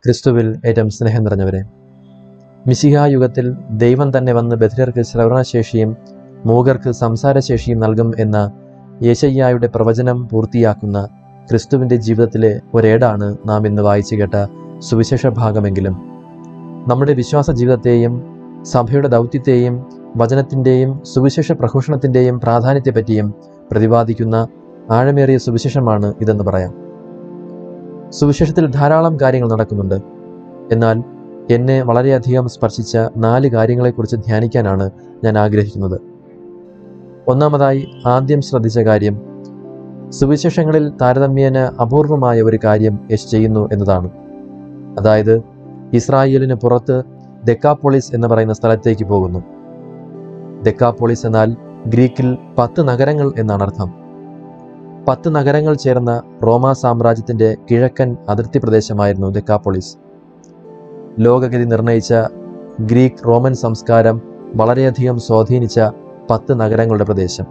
ക്രിസ്തുവിൽ ഏറ്റവും സ്നേഹം നിറഞ്ഞവരെ മിശിഹാ യുഗത്തിൽ ദൈവം തന്നെ വന്ന് ബധിരർക്ക് ശ്രവണശേഷിയും മൂകർക്ക് സംസാരശേഷിയും നൽകും എന്ന യേശയ്യായുടെ പ്രവചനം പൂർത്തിയാക്കുന്ന ക്രിസ്തുവിൻ്റെ ജീവിതത്തിലെ ഒരേടാണ് നാം ഇന്ന് വായിച്ചു കേട്ട സുവിശേഷ ഭാഗമെങ്കിലും നമ്മുടെ വിശ്വാസ ജീവിതത്തെയും സഭയുടെ ദൗത്യത്തെയും വചനത്തിൻ്റെയും സുവിശേഷ പ്രഘോഷണത്തിൻ്റെയും പ്രാധാന്യത്തെപ്പറ്റിയും പ്രതിപാദിക്കുന്ന ആഴമേറിയ സുവിശേഷമാണ് ഇതെന്ന് പറയാം സുവിശേഷത്തിൽ ധാരാളം കാര്യങ്ങൾ നടക്കുന്നുണ്ട് എന്നാൽ എന്നെ വളരെയധികം സ്പർശിച്ച നാല് കാര്യങ്ങളെക്കുറിച്ച് ധ്യാനിക്കാനാണ് ഞാൻ ആഗ്രഹിക്കുന്നത് ഒന്നാമതായി ആദ്യം ശ്രദ്ധിച്ച കാര്യം സുവിശേഷങ്ങളിൽ താരതമ്യേന അപൂർവമായ ഒരു കാര്യം യേശു ചെയ്യുന്നു എന്നതാണ് അതായത് ഇസ്രായേലിന് പുറത്ത് ദെക്കാപോളിസ് എന്ന് പറയുന്ന സ്ഥലത്തേക്ക് പോകുന്നു ദെക്കാപോളിസ് എന്നാൽ ഗ്രീക്കിൽ പത്ത് നഗരങ്ങൾ എന്നാണ് അർത്ഥം പത്ത് നഗരങ്ങൾ ചേർന്ന റോമാ സാമ്രാജ്യത്തിന്റെ കിഴക്കൻ അതിർത്തി പ്രദേശമായിരുന്നു ദെക്കാപോളിസ് ലോകഗതി നിർണയിച്ച ഗ്രീക്ക് റോമൻ സംസ്കാരം വളരെയധികം സ്വാധീനിച്ച പത്ത് നഗരങ്ങളുടെ പ്രദേശം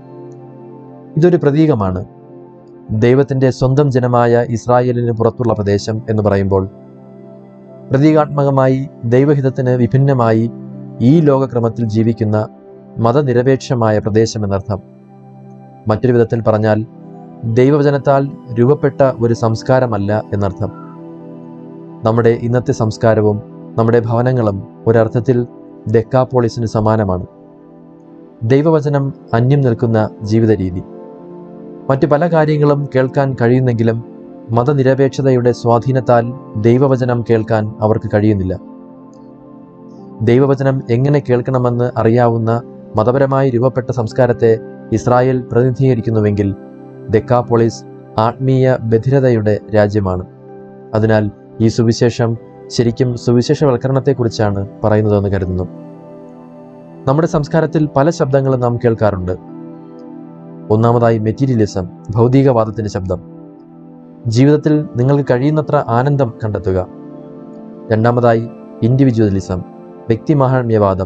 ഇതൊരു പ്രതീകമാണ് ദൈവത്തിന്റെ സ്വന്തം ജനമായ ഇസ്രായേലിന് പുറത്തുള്ള പ്രദേശം എന്ന് പറയുമ്പോൾ പ്രതീകാത്മകമായി ദൈവഹിതത്തിന് വിഭിന്നമായി ഈ ലോകക്രമത്തിൽ ജീവിക്കുന്ന മതനിരപേക്ഷമായ പ്രദേശം എന്നർത്ഥം മറ്റൊരു വിധത്തിൽ പറഞ്ഞാൽ ദൈവവചനത്താൽ രൂപപ്പെട്ട ഒരു സംസ്കാരമല്ല എന്നർത്ഥം നമ്മുടെ ഇന്നത്തെ സംസ്കാരവും നമ്മുടെ ഭവനങ്ങളും ഒരർത്ഥത്തിൽ ഡെക്കാപോളിസിന് സമാനമാണ് ദൈവവചനം അന്യം നിൽക്കുന്ന ജീവിത രീതി മറ്റു പല കാര്യങ്ങളും കേൾക്കാൻ കഴിയുന്നെങ്കിലും മതനിരപേക്ഷതയുടെ സ്വാധീനത്താൽ ദൈവവചനം കേൾക്കാൻ അവർക്ക് കഴിയുന്നില്ല ദൈവവചനം എങ്ങനെ കേൾക്കണമെന്ന് അറിയാവുന്ന മതപരമായി രൂപപ്പെട്ട സംസ്കാരത്തെ ഇസ്രായേൽ പ്രതിനിധീകരിക്കുന്നുവെങ്കിൽ ദെക്കാപോളിസ് ആത്മീയ ബധിരതയുടെ രാജ്യമാണ് അതിനാൽ ഈ സുവിശേഷം ശരിക്കും സുവിശേഷവൽക്കരണത്തെക്കുറിച്ചാണ് പറയുന്നതെന്ന് കരുതുന്നു നമ്മുടെ സംസ്കാരത്തിൽ പല ശബ്ദങ്ങളും നാം കേൾക്കാറുണ്ട് ഒന്നാമതായി മെറ്റീരിയലിസം ഭൗതികവാദത്തിന്റെ ശബ്ദം ജീവിതത്തിൽ നിങ്ങൾക്ക് കഴിയുന്നത്ര ആനന്ദം കണ്ടെത്തുക രണ്ടാമതായി ഇൻഡിവിജ്വലിസം വ്യക്തിമാഹാത്മ്യവാദം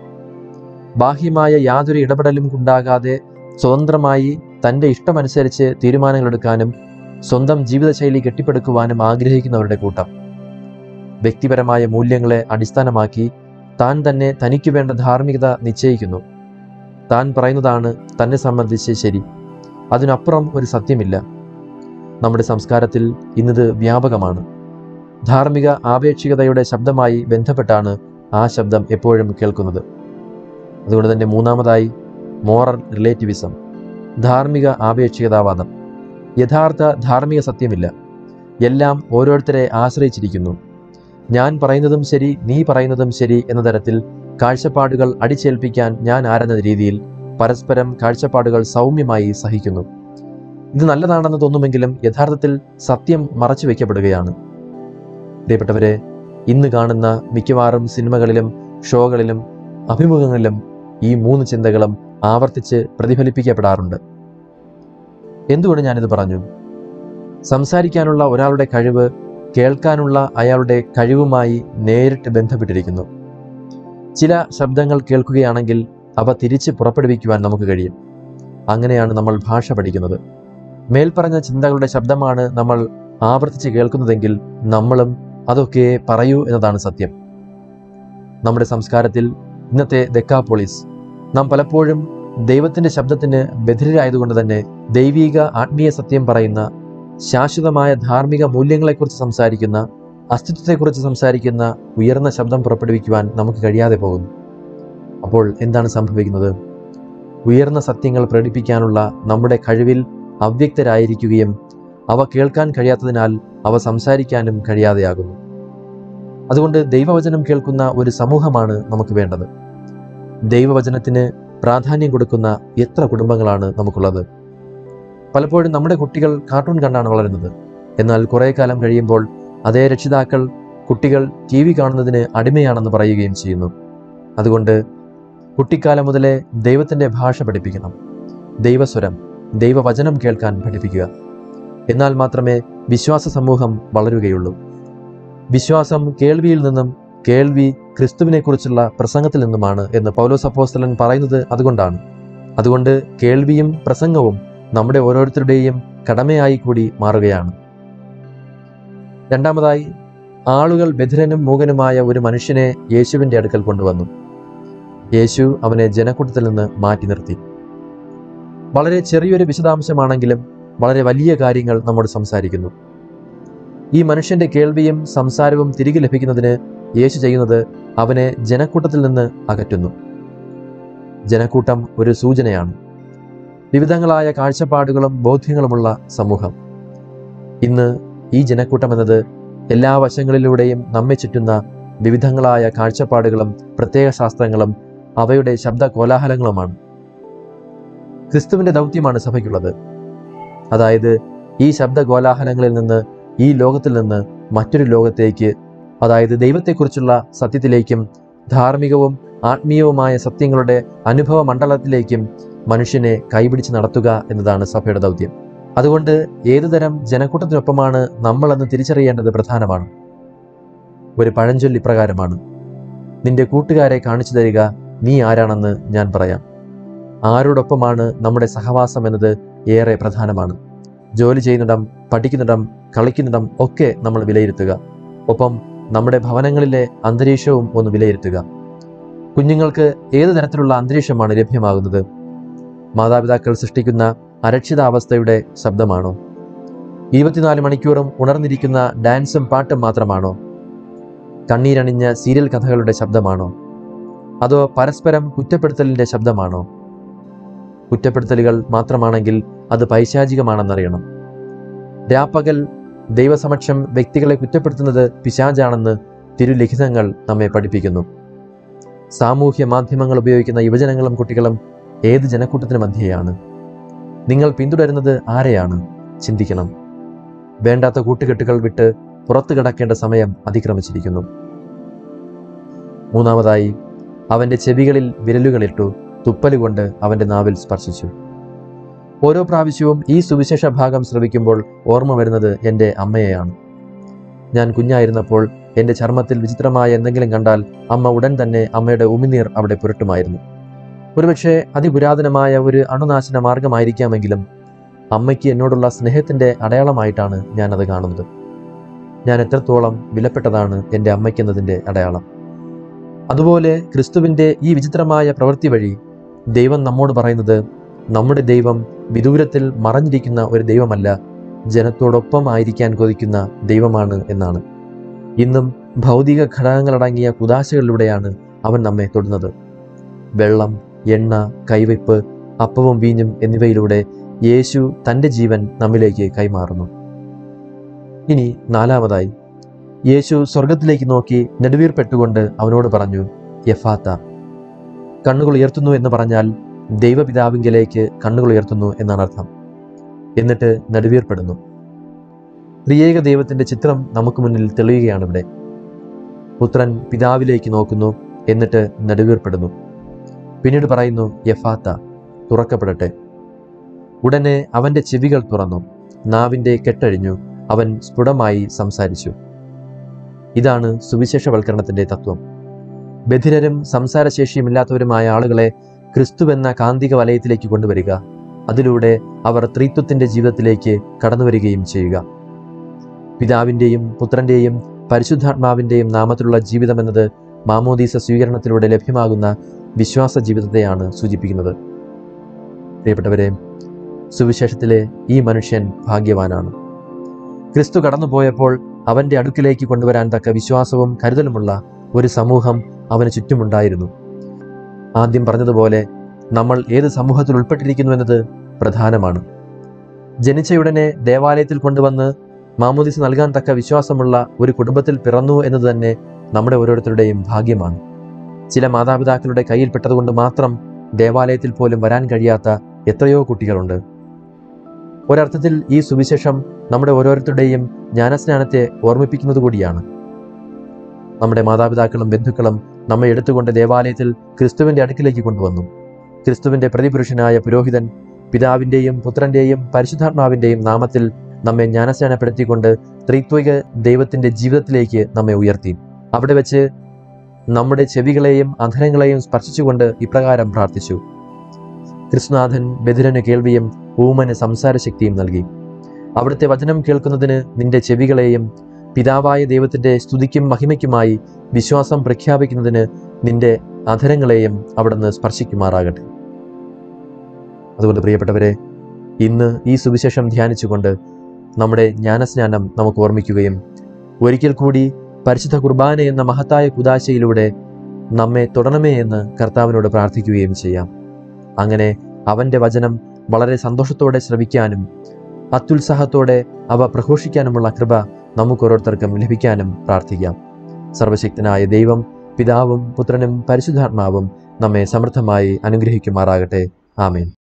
ബാഹ്യമായ യാതൊരു ഇടപെടലും ഉണ്ടാകാതെ സ്വതന്ത്രമായി തൻ്റെ ഇഷ്ടമനുസരിച്ച് തീരുമാനങ്ങളെടുക്കാനും സ്വന്തം ജീവിതശൈലി കെട്ടിപ്പടുക്കുവാനും ആഗ്രഹിക്കുന്നവരുടെ കൂട്ടം വ്യക്തിപരമായ മൂല്യങ്ങളെ അടിസ്ഥാനമാക്കി താൻ തന്നെ തനിക്ക് വേണ്ട ധാർമ്മികത നിശ്ചയിക്കുന്നു താൻ പറയുന്നതാണ് തന്നെ സംബന്ധിച്ച് ശരി അതിനപ്പുറം ഒരു സത്യമില്ല നമ്മുടെ സംസ്കാരത്തിൽ ഇന്നിത് വ്യാപകമാണ് ധാർമ്മിക ആപേക്ഷികതയുടെ ശബ്ദമായി ബന്ധപ്പെട്ടാണ് ആ ശബ്ദം എപ്പോഴും കേൾക്കുന്നത് അതുകൊണ്ട് തന്നെ മൂന്നാമതായി മോറൽ റിലേറ്റിവിസം ധാർമ്മിക ആപേക്ഷികതാവാദം യഥാർത്ഥ ധാർമ്മിക സത്യമില്ല എല്ലാം ഓരോരുത്തരെ ആശ്രയിച്ചിരിക്കുന്നു ഞാൻ പറയുന്നതും ശരി നീ പറയുന്നതും ശരി എന്ന തരത്തിൽ കാഴ്ചപ്പാടുകൾ അടിച്ചേൽപ്പിക്കാൻ ഞാൻ ആരെന്ന രീതിയിൽ പരസ്പരം കാഴ്ചപ്പാടുകൾ സൗമ്യമായി സഹിക്കുന്നു ഇത് നല്ലതാണെന്ന് തോന്നുമെങ്കിലും യഥാർത്ഥത്തിൽ സത്യം മറച്ചു വയ്ക്കപ്പെടുകയാണ് പ്രിയപ്പെട്ടവരെ ഇന്ന് കാണുന്ന മിക്കവാറും സിനിമകളിലും ഷോകളിലും അഭിമുഖങ്ങളിലും ഈ മൂന്ന് ചിന്തകളും ആവർത്തിച്ച് പ്രതിഫലിപ്പിക്കപ്പെടാറുണ്ട് എന്തുകൊണ്ട് ഞാനിത് പറഞ്ഞു സംസാരിക്കാനുള്ള ഒരാളുടെ കഴിവ് കേൾക്കാനുള്ള അയാളുടെ കഴിവുമായി നേരിട്ട് ബന്ധപ്പെട്ടിരിക്കുന്നു ചില ശബ്ദങ്ങൾ കേൾക്കുകയാണെങ്കിൽ അവ തിരിച്ച് പുറപ്പെടുവിക്കുവാൻ നമുക്ക് കഴിയും അങ്ങനെയാണ് നമ്മൾ ഭാഷ പഠിക്കുന്നത് മേൽപ്പറഞ്ഞ ചിന്തകളുടെ ശബ്ദമാണ് നമ്മൾ ആവർത്തിച്ച് കേൾക്കുന്നതെങ്കിൽ നമ്മളും അതൊക്കെ പറയൂ എന്നതാണ് സത്യം നമ്മുടെ സംസ്കാരത്തിൽ ഇന്നത്തെ ദെക്കാപോളിസ് നാം പലപ്പോഴും ദൈവത്തിന്റെ ശബ്ദത്തിന് ബധിരരായതുകൊണ്ട് തന്നെ ദൈവീക ആത്മീയ സത്യം പറയുന്ന ശാശ്വതമായ ധാർമ്മിക മൂല്യങ്ങളെക്കുറിച്ച് സംസാരിക്കുന്ന അസ്തിത്വത്തെക്കുറിച്ച് സംസാരിക്കുന്ന ഉയർന്ന ശബ്ദം പുറപ്പെടുവിക്കുവാൻ നമുക്ക് കഴിയാതെ പോകുന്നു അപ്പോൾ എന്താണ് സംഭവിക്കുന്നത് ഉയർന്ന സത്യങ്ങൾ പ്രകടിപ്പിക്കാനുള്ള നമ്മുടെ കഴിവിൽ അവ്യക്തരായിരിക്കുകയും അവ കേൾക്കാൻ കഴിയാത്തതിനാൽ അവ സംസാരിക്കാനും കഴിയാതെയാകുന്നു അതുകൊണ്ട് ദൈവവചനം കേൾക്കുന്ന ഒരു സമൂഹമാണ് നമുക്ക് വേണ്ടത് ദൈവവചനത്തിന് പ്രാധാന്യം കൊടുക്കുന്ന എത്ര കുടുംബങ്ങളാണ് നമുക്കുള്ളത് പലപ്പോഴും നമ്മുടെ കുട്ടികൾ കാർട്ടൂൺ കണ്ടാണ് വളരുന്നത് എന്നാൽ കുറേ കാലം കഴിയുമ്പോൾ അതേ രക്ഷിതാക്കൾ കുട്ടികൾ ടി വി കാണുന്നതിന് അടിമയാണെന്ന് പറയുകയും ചെയ്യുന്നു അതുകൊണ്ട് കുട്ടിക്കാലം മുതലേ ദൈവത്തിൻ്റെ ഭാഷ പഠിപ്പിക്കണം ദൈവസ്വരം ദൈവവചനം കേൾക്കാൻ പഠിപ്പിക്കുക എന്നാൽ മാത്രമേ വിശ്വാസ സമൂഹം വളരുകയുള്ളൂ വിശ്വാസം കേൾവിയിൽ നിന്നും കേൾവി ക്രിസ്തുവിനെക്കുറിച്ചുള്ള പ്രസംഗത്തിൽ നിന്നുമാണ് എന്ന് പൗലോസ് അപ്പോസ്തലൻ പറയുന്നത് അതുകൊണ്ടാണ് അതുകൊണ്ട് കേൾവിയും പ്രസംഗവും നമ്മുടെ ഓരോരുത്തരുടെയും കടമയായി കൂടി മാറുകയാണ് രണ്ടാമതായി ആളുകൾ ബധിരനും മൂകനുമായ ഒരു മനുഷ്യനെ യേശുവിൻ്റെ അടുക്കൽ കൊണ്ടുവന്നു യേശു അവനെ ജനക്കൂട്ടത്തിൽ നിന്ന് മാറ്റി നിർത്തി വളരെ ചെറിയൊരു വിശദാംശമാണെങ്കിലും വളരെ വലിയ കാര്യങ്ങൾ നമ്മോട് സംസാരിക്കുന്നു ഈ മനുഷ്യന്റെ കേൾവിയും സംസാരവും തിരികെ ലഭിക്കുന്നതിന് യേശു ചെയ്യുന്നത് അവനെ ജനക്കൂട്ടത്തിൽ നിന്ന് അകറ്റുന്നു ജനക്കൂട്ടം ഒരു സൂചനയാണ് വിവിധങ്ങളായ കാഴ്ചപ്പാടുകളും ബോധ്യങ്ങളുമുള്ള സമൂഹം ഇന്ന് ഈ ജനക്കൂട്ടം എന്നത് എല്ലാ വശങ്ങളിലൂടെയും നമ്മെ ചുറ്റുന്ന വിവിധങ്ങളായ കാഴ്ചപ്പാടുകളും പ്രത്യേക ശാസ്ത്രങ്ങളും അവയുടെ ശബ്ദ കോലാഹലങ്ങളുമാണ് ക്രിസ്തുവിന്റെ ദൗത്യമാണ് സഭയ്ക്കുള്ളത് അതായത് ഈ ശബ്ദ കോലാഹലങ്ങളിൽ നിന്ന് ഈ ലോകത്തിൽ നിന്ന് മറ്റൊരു ലോകത്തേക്ക് അതായത് ദൈവത്തെക്കുറിച്ചുള്ള സത്യത്തിലേക്കും ധാർമ്മികവും ആത്മീയവുമായ സത്യങ്ങളുടെ അനുഭവ മണ്ഡലത്തിലേക്കും മനുഷ്യനെ കൈപിടിച്ച് നടത്തുക എന്നതാണ് സഭയുടെ ദൗത്യം അതുകൊണ്ട് ഏതുതരം ജനക്കൂട്ടത്തിനൊപ്പമാണ് നമ്മളെന്ന് തിരിച്ചറിയേണ്ടത് പ്രധാനമാണ് ഒരു പഴഞ്ചൊല്ലി ഇപ്രകാരമാണ് നിന്റെ കൂട്ടുകാരെ കാണിച്ചു തരിക നീ ആരാണെന്ന് ഞാൻ പറയാം ആരോടൊപ്പമാണ് നമ്മുടെ സഹവാസം എന്നത് ഏറെ പ്രധാനമാണ് ജോലി ചെയ്യുന്നിടം പഠിക്കുന്നിടം കളിക്കുന്നിടം ഒക്കെ നമ്മൾ വിലയിരുത്തുക ഒപ്പം നമ്മുടെ ഭവനങ്ങളിലെ അന്തരീക്ഷവും ഒന്ന് വിലയിരുത്തുക കുഞ്ഞുങ്ങൾക്ക് ഏത് തരത്തിലുള്ള അന്തരീക്ഷമാണ് ലഭ്യമാകുന്നത് മാതാപിതാക്കൾ സൃഷ്ടിക്കുന്ന അരക്ഷിതാവസ്ഥയുടെ ശബ്ദമാണോ ഇരുപത്തിനാല് മണിക്കൂറും ഉണർന്നിരിക്കുന്ന ഡാൻസും പാട്ടും മാത്രമാണോ കണ്ണീരണിഞ്ഞ സീരിയൽ കഥകളുടെ ശബ്ദമാണോ അതോ പരസ്പരം കുറ്റപ്പെടുത്തലിന്റെ ശബ്ദമാണോ കുറ്റപ്പെടുത്തലുകൾ മാത്രമാണെങ്കിൽ അത് പൈശാചികമാണെന്നറിയണം രാപ്പകൽ ദൈവസമക്ഷം വ്യക്തികളെ കുറ്റപ്പെടുത്തുന്നത് പിശാചാണെന്ന് തിരുലിഖിതങ്ങൾ നമ്മെ പഠിപ്പിക്കുന്നു സാമൂഹ്യ മാധ്യമങ്ങൾ ഉപയോഗിക്കുന്ന യുവജനങ്ങളും കുട്ടികളും ഏത് ജനക്കൂട്ടത്തിന് മധ്യയാണ് നിങ്ങൾ പിന്തുടരുന്നത് ആരെയാണ് ചിന്തിക്കണം വേണ്ടാത്ത കൂട്ടുകെട്ടുകൾ വിട്ട് പുറത്തു കിടക്കേണ്ട സമയം അതിക്രമിച്ചിരിക്കുന്നു മൂന്നാമതായി അവന്റെ ചെവികളിൽ വിരലുകളിട്ടു തുപ്പലുകൊണ്ട് അവന്റെ നാവിൽ സ്പർശിച്ചു ഓരോ പ്രാവശ്യവും ഈ സുവിശേഷ ഭാഗം ശ്രവിക്കുമ്പോൾ ഓർമ്മ വരുന്നത് എൻ്റെ അമ്മയെയാണ് ഞാൻ കുഞ്ഞായിരുന്നപ്പോൾ എൻ്റെ ചർമ്മത്തിൽ വിചിത്രമായ എന്തെങ്കിലും കണ്ടാൽ അമ്മ ഉടൻ തന്നെ അമ്മയുടെ ഉമിനീർ അവിടെ പുരട്ടുമായിരുന്നു ഒരുപക്ഷെ അതിപുരാതനമായ ഒരു അണുനാശന മാർഗമായിരിക്കാമെങ്കിലും അമ്മയ്ക്ക് എന്നോടുള്ള സ്നേഹത്തിൻ്റെ അടയാളമായിട്ടാണ് ഞാനത് കാണുന്നത് ഞാൻ എത്രത്തോളം വിലപ്പെട്ടതാണ് എൻ്റെ അമ്മയ്ക്കെന്നതിൻ്റെ അടയാളം അതുപോലെ ക്രിസ്തുവിൻ്റെ ഈ വിചിത്രമായ പ്രവൃത്തി വഴി ദൈവം നമ്മോട് പറയുന്നത് നമ്മുടെ ദൈവം വിദൂരത്തിൽ മറഞ്ഞിരിക്കുന്ന ഒരു ദൈവമല്ല ജനത്തോടൊപ്പം ആയിരിക്കാൻ കൊതിക്കുന്ന ദൈവമാണ് എന്നാണ് ഇന്നും ഭൗതിക ഘടകങ്ങളടങ്ങിയ കുതാശകളിലൂടെയാണ് അവൻ നമ്മെ തൊടുന്നത് വെള്ളം എണ്ണ കൈവയ്പ് അപ്പവും വീഞ്ഞും എന്നിവയിലൂടെ യേശു തൻ്റെ ജീവൻ നമ്മിലേക്ക് കൈമാറുന്നു ഇനി നാലാമതായി യേശു സ്വർഗത്തിലേക്ക് നോക്കി നെടുവീർപ്പെട്ടുകൊണ്ട് അവനോട് പറഞ്ഞു യഫാത്ത കണ്ണുകൾ ഉയർത്തുന്നു എന്ന് പറഞ്ഞാൽ ദൈവപിതാവിങ്കലേക്ക് കണ്ണുകൾ ഉയർത്തുന്നു എന്നാണ് അർത്ഥം എന്നിട്ട് നെടുവീർപ്പെടുന്നു ത്രിയേക ദൈവത്തിന്റെ ചിത്രം നമുക്ക് മുന്നിൽ തെളിയുകയാണ് ഇവിടെ പുത്രൻ പിതാവിലേക്ക് നോക്കുന്നു എന്നിട്ട് നെടുവീർപ്പെടുന്നു പിന്നീട് പറയുന്നു യഫാത്ത തുറക്കപ്പെടട്ടെ ഉടനെ അവന്റെ ചെവികൾ തുറന്നു നാവിന്റെ കെട്ടഴിഞ്ഞു അവൻ സ്ഫുടമായി സംസാരിച്ചു ഇതാണ് സുവിശേഷവൽക്കരണത്തിന്റെ തത്വം ബധിരരും സംസാരശേഷിയുമില്ലാത്തവരുമായ ആളുകളെ ക്രിസ്തുവെന്ന കാന്തിക വലയത്തിലേക്ക് കൊണ്ടുവരിക അതിലൂടെ അവർ ത്രിത്വത്തിന്റെ ജീവിതത്തിലേക്ക് കടന്നു വരികയും ചെയ്യുക പിതാവിൻ്റെയും പുത്രന്റെയും പരിശുദ്ധാത്മാവിൻ്റെയും നാമത്തിലുള്ള ജീവിതം എന്നത് മാമോദീസ സ്വീകരണത്തിലൂടെ ലഭ്യമാകുന്ന വിശ്വാസ ജീവിതത്തെയാണ് സൂചിപ്പിക്കുന്നത് പ്രിയപ്പെട്ടവരെ സുവിശേഷത്തിലെ ഈ മനുഷ്യൻ ഭാഗ്യവാനാണ് ക്രിസ്തു കടന്നുപോയപ്പോൾ അവന്റെ അടുക്കിലേക്ക് കൊണ്ടുവരാൻ തക്ക വിശ്വാസവും കരുതലുമുള്ള ഒരു സമൂഹം അവന് ചുറ്റുമുണ്ടായിരുന്നു ആദ്യം പറഞ്ഞതുപോലെ നമ്മൾ ഏത് സമൂഹത്തിൽ ഉൾപ്പെട്ടിരിക്കുന്നു എന്നത് പ്രധാനമാണ് ജനിച്ചയുടനെ ദേവാലയത്തിൽ കൊണ്ടുവന്ന് മാമോദിസ് നൽകാൻ തക്ക വിശ്വാസമുള്ള ഒരു കുടുംബത്തിൽ പിറന്നു എന്നത് തന്നെ നമ്മുടെ ഓരോരുത്തരുടെയും ഭാഗ്യമാണ് ചില മാതാപിതാക്കളുടെ കയ്യിൽപ്പെട്ടതുകൊണ്ട് മാത്രം ദേവാലയത്തിൽ പോലും വരാൻ കഴിയാത്ത എത്രയോ കുട്ടികളുണ്ട് ഒരർത്ഥത്തിൽ ഈ സുവിശേഷം നമ്മുടെ ഓരോരുത്തരുടെയും ജ്ഞാനസ്നാനത്തെ ഓർമ്മിപ്പിക്കുന്നത് കൂടിയാണ് നമ്മുടെ മാതാപിതാക്കളും ബന്ധുക്കളും നമ്മെ എടുത്തുകൊണ്ട് ദേവാലയത്തിൽ ക്രിസ്തുവിന്റെ അടുക്കിലേക്ക് കൊണ്ടുവന്നു ക്രിസ്തുവിന്റെ പ്രതിപുരുഷനായ പുരോഹിതൻ പിതാവിന്റെയും പുത്രന്റെയും പരിശുദ്ധാത്മാവിന്റെയും നാമത്തിൽ നമ്മെ ജ്ഞാനസ്നാനപ്പെടുത്തിക്കൊണ്ട് ത്രിത്വിക ദൈവത്തിന്റെ ജീവിതത്തിലേക്ക് നമ്മെ ഉയർത്തി അവിടെ വെച്ച് നമ്മുടെ ചെവികളെയും അധരങ്ങളെയും സ്പർശിച്ചുകൊണ്ട് ഇപ്രകാരം പ്രാർത്ഥിച്ചു കൃഷ്ണനാഥൻ ബദിരന് കേൾവിയും ഊമന് സംസാരശക്തിയും നൽകി അവിടുത്തെ വചനം കേൾക്കുന്നതിന് നിന്റെ ചെവികളെയും പിതാവായ ദൈവത്തിൻ്റെ സ്തുതിക്കും മഹിമയ്ക്കുമായി വിശ്വാസം പ്രഖ്യാപിക്കുന്നതിന് നിന്റെ അധരങ്ങളെയും അവിടുന്ന് സ്പർശിക്കുമാറാകട്ടെ അതുകൊണ്ട് പ്രിയപ്പെട്ടവരെ ഇന്ന് ഈ സുവിശേഷം ധ്യാനിച്ചുകൊണ്ട് നമ്മുടെ ജ്ഞാനസ്നാനം നമുക്ക് ഓർമ്മിക്കുകയും ഒരിക്കൽ കൂടി പരിശുദ്ധ കുർബാന എന്ന മഹത്തായ കുദാശയിലൂടെ നമ്മെ തുടരണമേ എന്ന് കർത്താവിനോട് പ്രാർത്ഥിക്കുകയും ചെയ്യാം അങ്ങനെ അവൻ്റെ വചനം വളരെ സന്തോഷത്തോടെ ശ്രവിക്കാനും അത്യുത്സാഹത്തോടെ അവ പ്രഘോഷിക്കാനുമുള്ള കൃപ നമുക്ക് ഓരോരുത്തർക്കും ലഭിക്കാനും പ്രാർത്ഥിക്കാം സർവശക്തനായ ദൈവം പിതാവും പുത്രനും പരിശുദ്ധാത്മാവും നമ്മെ സമൃദ്ധമായി അനുഗ്രഹിക്കുമാറാകട്ടെ ആമേൻ